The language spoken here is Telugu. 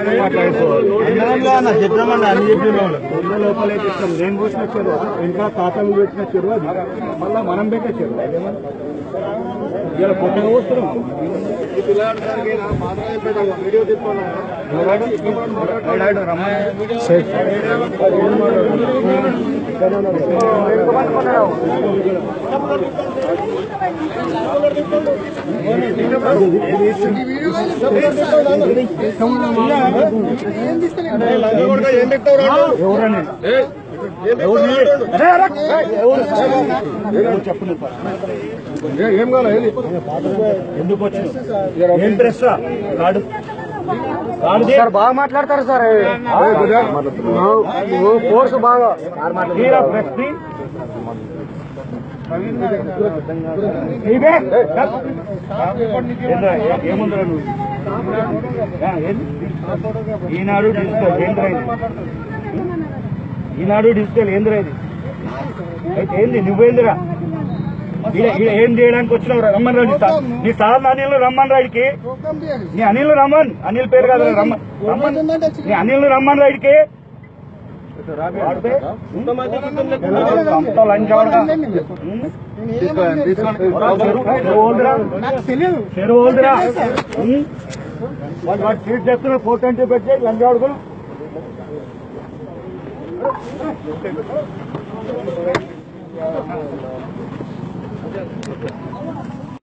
చెప్పామన్నా అని చెప్పిన లోపలైతే ఇస్తాం నేను పోసిన చెరువు ఇంకా తాతలు పెట్టిన చెరువు అది మళ్ళీ మనం పెట్టే చెరువు ఇలా కొత్తగా వస్తున్నాం వీడియో ఎవరని చెప్పు ఏం కావాలి ఎందుకు వచ్చిన ఏం ప్రెస్ కాడు సార్ బాగా మాట్లాడతారు సార్ కోర్సు బాగా ప్రెస్ ఏముందిరా నువ్వు ఆ, ఏంది? ఈనాడు డిజిటల్ ఏంద్రా ఇది ఈనాడు డిజిటల్ ఏంద్రా ఇది అయితే ఏంది నువ్వేందిరా ఈడ ఈడ ఏం చేయడానికి వచ్చినావు రమ్మన్ రా నీ సా- నీ సార్ అనిల్ రమ్మన్ రాడికి నీ అనిల్ రమ్మన్ అనిల్ పేరు కాదు రమ్మన్ రమ్మన్ నీ అనిల్ రమ్మన్ రాడికి చెరువురా వాడు వాడు ట్రీట్ చేస్తున్న ఫోటో అంటే పెట్టి లంచాడుకులు